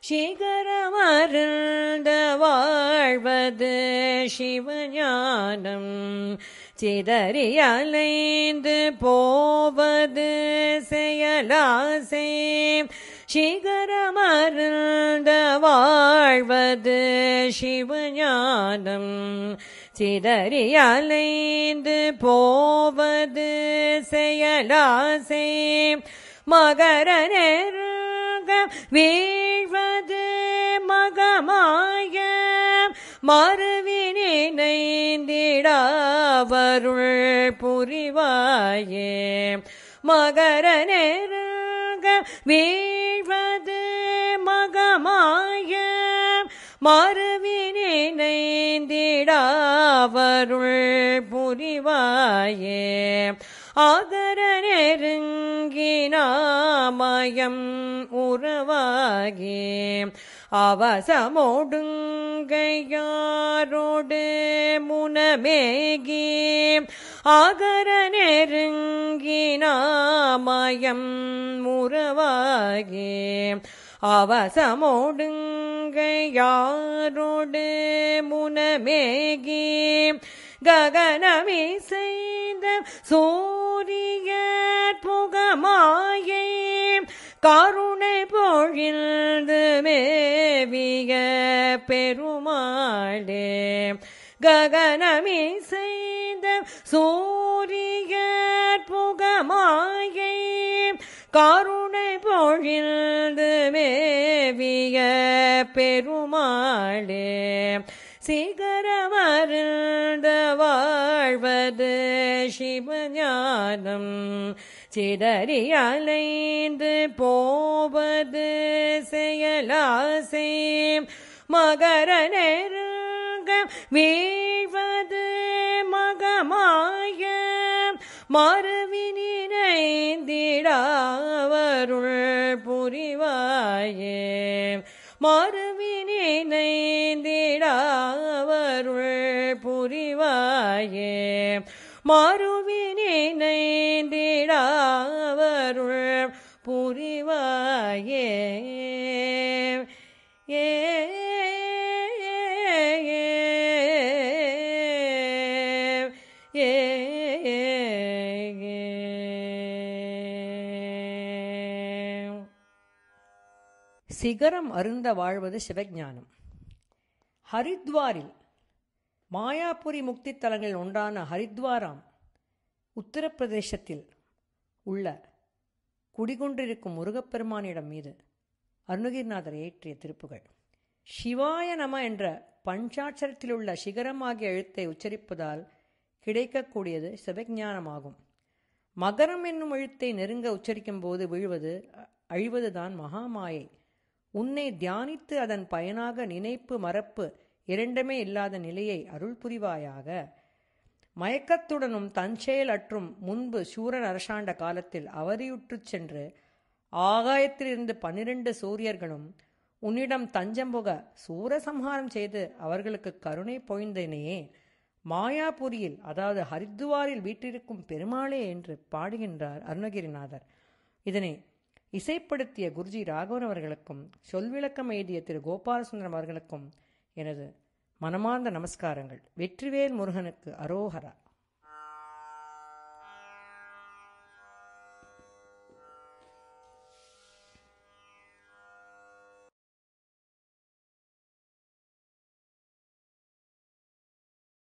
சிகரமருந்த வாழ்வது சிவஞானம் சிதறி அலைந்து போவது செயலாசே சிகரமருந்த வாழ்வது சிவஞானம் சிதறி அலைந்து போவது செயலாசே மகர நெருங்க வீழ்வது மகமாய மறுவினைந்திடாவருள் புரிவாயே மகர நெருங்க வீழ்வது மகமாய மறுவினைந்திடாவருள் புரிவாயே ஆகர நெருங்கினாமயம் உறவாகி அவசமோடுங்கையாரோடு முனமேகி ஆகர நெருங்கினாமயம் உறவாகி அவசமோடுங்கையாரோடு முனமேகி ககனமே செய்த சூரிய புகமாயே கருணை பொழிந்து மேவிய பெருமாளே ககனமே செய்த சூரிய புகமாயே கருணை பொழிந்து மேவிய பெருமாளே சிகரமருந்த வாழ்வது சிவஞானம் சிதறி அலைந்து போவது செயலாசே மகர நெருங்க வீழ்வது மகமாய மறுவினினைந்திடாவருள் புரிவாயே மறுவினினைந்திடாவருள் புரிவாயே மறுவினினைந்திடாவருள் புரிவாயே ஏ சிகரம் அருந்த வாழ்வது சிவஞானம் ஹரித்வாரில் மாயாபுரி முக்தி தலங்களில் ஒன்றான ஹரித்வாராம் உத்தரப்பிரதேசத்தில் உள்ள குடிகொண்டிருக்கும் முருகப்பெருமானிடம் மீது அருணகிரிநாதர் ஏற்றிய திருப்புகள் சிவாய நம என்ற பஞ்சாட்சரத்தில் உள்ள சிகரமாகிய எழுத்தை உச்சரிப்பதால் கிடைக்கக்கூடியது சிவஞானமாகும் மகரம் என்னும் எழுத்தை நெருங்க உச்சரிக்கும் போது விழுவது அழிவதுதான் மகாமாயை உன்னை தியானித்து அதன் பயனாக நினைப்பு மறப்பு இரண்டுமே இல்லாத நிலையை அருள் புரிவாயாக மயக்கத்துடனும் தஞ்செயல் அற்றும் முன்பு சூரன் அரசாண்ட காலத்தில் அவதியுற்றுச் சென்று ஆகாயத்திலிருந்து பன்னிரண்டு சூரியர்களும் உன்னிடம் தஞ்சம் புக சூரசம்ஹாரம் செய்து அவர்களுக்கு கருணை பொழிந்தனையே மாயாபுரியில் அதாவது ஹரித்துவாரில் வீற்றிருக்கும் பெருமாளே என்று பாடுகின்றார் அருணகிரிநாதர் இதனை இசைப்படுத்திய குருஜி ராகவன் அவர்களுக்கும் சொல்விளக்கம் எழுதிய திரு கோபாலசுந்தரம் அவர்களுக்கும் எனது மனமார்ந்த நமஸ்காரங்கள் வெற்றிவேல் முருகனுக்கு அரோகரா